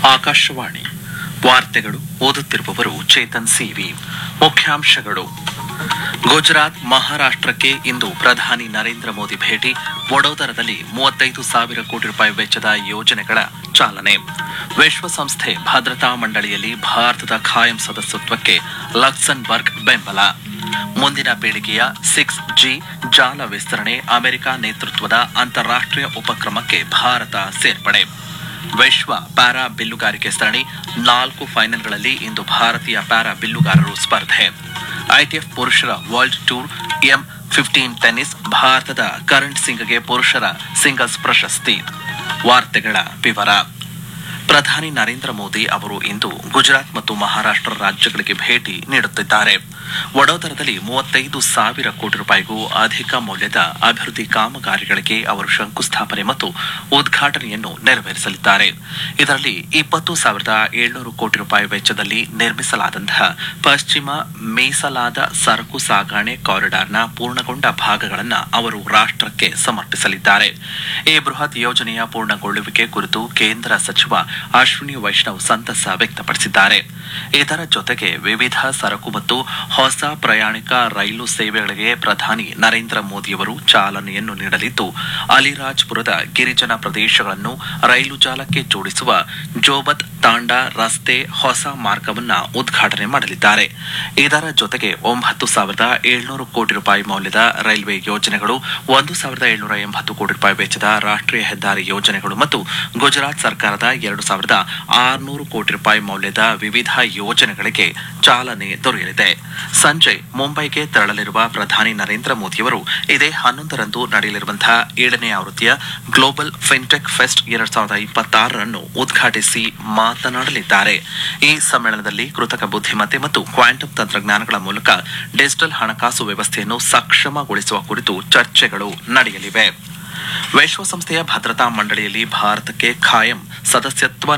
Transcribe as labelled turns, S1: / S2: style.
S1: ಆಕಾಶವಾಣಿ ವಾರ್ತೆಗಳು ಓದುತ್ತಿರುವವರು ಚೇತನ್ ಸಿವಿ ಮುಖ್ಯಾಂಶಗಳು ಗುಜರಾತ್ ಮಹಾರಾಷ್ಟ್ರಕ್ಕೆ ಇಂದು ಪ್ರಧಾನಿ ನರೇಂದ್ರ ಮೋದಿ ಭೇಟಿ ವಡೋದರದಲ್ಲಿ ಮೂವತ್ತೈದು ಸಾವಿರ ಕೋಟಿ ರೂಪಾಯಿ ವೆಚ್ಚದ ಯೋಜನೆಗಳ ಚಾಲನೆ ವಿಶ್ವಸಂಸ್ಥೆ ಭದ್ರತಾ ಮಂಡಳಿಯಲ್ಲಿ ಭಾರತದ ಖಾಯಂ ಸದಸ್ಯತ್ವಕ್ಕೆ ಲಕ್ಸನ್ಬರ್ಗ್ ಬೆಂಬಲ ಮುಂದಿನ ಪೀಳಿಗೆಯ ಸಿಕ್ಸ್ ಜಿ ಜಾಲ ವಿಸ್ತರಣೆ ಅಮೆರಿಕ ನೇತೃತ್ವದ ಅಂತಾರಾಷ್ಟ್ರೀಯ ಉಪಕ್ರಮಕ್ಕೆ ಭಾರತ ಸೇರ್ಪಡೆ ವಿಶ್ವ ಪ್ಯಾರಾ ಬಿಲ್ಲುಗಾರಿಕೆ ಸರಣಿ ನಾಲ್ಕು ಫೈನಲ್ಗಳಲ್ಲಿ ಇಂದು ಭಾರತೀಯ ಪ್ಯಾರಾ ಬಿಲ್ಲುಗಾರರು ಸ್ಪರ್ಧೆ ಐಟಿಎಫ್ ಪುರುಷರ world tour M fifteen tennis ಭಾರತದ ಕರಣ್ ಸಿಂಗ್ಗೆ ಪುರುಷರ ಸಿಂಗಲ್ಸ್ ಪ್ರಶಸ್ತಿ ವಾರ್ತೆಗಳ ವಿವರ ಪ್ರಧಾನಿ ನರೇಂದ್ರ ಮೋದಿ ಅವರು ಇಂದು ಗುಜರಾತ್ ಮತ್ತು ಮಹಾರಾಷ್ಟ್ರ ರಾಜ್ಯಗಳಿಗೆ ಭೇಟಿ ನೀಡುತ್ತಿದ್ದಾರೆ ವಡೋದರದಲ್ಲಿ ಮೂವತ್ತೈದು ಸಾವಿರ ಕೋಟಿ ರೂಪಾಯಿಗೂ ಅಧಿಕ ಮೌಲ್ಯದ ಅಭಿವೃದ್ಧಿ ಕಾಮಗಾರಿಗಳಿಗೆ ಅವರು ಶಂಕುಸ್ಥಾಪನೆ ಮತ್ತು ಉದ್ಘಾಟನೆಯನ್ನು ನೆರವೇರಿಸಲಿದ್ದಾರೆ ಇದರಲ್ಲಿ ಇಪ್ಪತ್ತು ಸಾವಿರದ ಏಳ್ನೂರು ಕೋಟಿ ರೂಪಾಯಿ ವೆಚ್ಚದಲ್ಲಿ ನಿರ್ಮಿಸಲಾದಂತಹ ಪಶ್ಚಿಮ ಮೀಸಲಾದ ಸರಕು ಸಾಗಣೆ ಕಾರಿಡಾರ್ನ ಪೂರ್ಣಗೊಂಡ ಭಾಗಗಳನ್ನು ಅವರು ರಾಷ್ಟ್ರಕ್ಕೆ ಸಮರ್ಪಿಸಲಿದ್ದಾರೆ ಈ ಬೃಹತ್ ಯೋಜನೆಯ ಪೂರ್ಣಗೊಳ್ಳುವಿಕೆ ಕುರಿತು ಕೇಂದ್ರ ಸಚಿವ ಅಶ್ವಿನಿ ವೈಷ್ಣವ್ ಸಂತಸ ವ್ಯಕ್ತಪಡಿಸಿದ್ದಾರೆ ಇದರ ಜೊತೆಗೆ ವಿವಿಧ ಸರಕು ಮತ್ತು ಹೊಸ ಪ್ರಯಾಣಿಕ ರೈಲು ಸೇವೆಗಳಿಗೆ ಪ್ರಧಾನಿ ನರೇಂದ್ರ ಮೋದಿಯವರು ಚಾಲನೆಯನ್ನು ನೀಡಲಿದ್ದು ಅಲಿರಾಜ್ಪುರದ ಗಿರಿಜನ ಪ್ರದೇಶಗಳನ್ನು ರೈಲು ಜಾಲಕ್ಕೆ ಜೋಡಿಸುವ ಜೋಬತ್ ತಾಂಡಾ ರಸ್ತೆ ಹೊಸ ಮಾರ್ಗವನ್ನ ಉದ್ಘಾಟನೆ ಮಾಡಲಿದ್ದಾರೆ ಇದರ ಜೊತೆಗೆ ಒಂಬತ್ತು ಸಾವಿರದ ಏಳ್ನೂರು ಕೋಟಿ ರೂಪಾಯಿ ಮೌಲ್ಯದ ರೈಲ್ವೆ ಯೋಜನೆಗಳು ಒಂದು ಸಾವಿರದ ಏಳ್ನೂರ ಎಂಬತ್ತು ಕೋಟಿ ರೂಪಾಯಿ ವೆಚ್ಚದ ರಾಷ್ಟ್ರೀಯ ಹೆದ್ದಾರಿ ಯೋಜನೆಗಳು ಮತ್ತು ಗುಜರಾತ್ ಸರ್ಕಾರದ ಎರಡು ಸಾವಿರದ ಆರುನೂರು ಕೋಟಿ ರೂಪಾಯಿ ಮೌಲ್ಯದ ವಿವಿಧ ಯೋಜನೆಗಳಿಗೆ ಚಾಲನೆ ದೊರೆಯಲಿದೆ ಸಂಜೆ ಮುಂಬೈಗೆ ತೆರಳಲಿರುವ ಪ್ರಧಾನಿ ನರೇಂದ್ರ ಮೋದಿಯವರು ಇದೇ ಹನ್ನೊಂದರಂದು ನಡೆಯಲಿರುವಂತಹ ಏಳನೇ ಆವೃತ್ತಿಯ ಗ್ಲೋಬಲ್ ಫಿನ್ಟೆಕ್ ಫೆಸ್ಟ್ ಎರಡ್ ಸಾವಿರದ ಇಪ್ಪತ್ತಾರರನ್ನು ಉದ್ಘಾಟಿಸಿ ಮಾತನಾಡಲಿದ್ದಾರೆ ಈ ಸಮ್ಮೇಳನದಲ್ಲಿ ಕೃತಕ ಬುದ್ಧಿಮತ್ತೆ ಮತ್ತು ಕ್ವಾಂಟಮ್ ತಂತ್ರಜ್ಞಾನಗಳ ಮೂಲಕ ಡಿಜಿಟಲ್ ಹಣಕಾಸು ವ್ಯವಸ್ಥೆಯನ್ನು ಸಕ್ಷಮಗೊಳಿಸುವ ಕುರಿತು ಚರ್ಚೆಗಳು ನಡೆಯಲಿವೆ ವಿಶ್ವಸಂಸ್ಥೆಯ ಭದ್ರತಾ ಮಂಡಳಿಯಲ್ಲಿ ಭಾರತಕ್ಕೆ ಖಾಯಂ ಸದಸ್ಯತ್ವ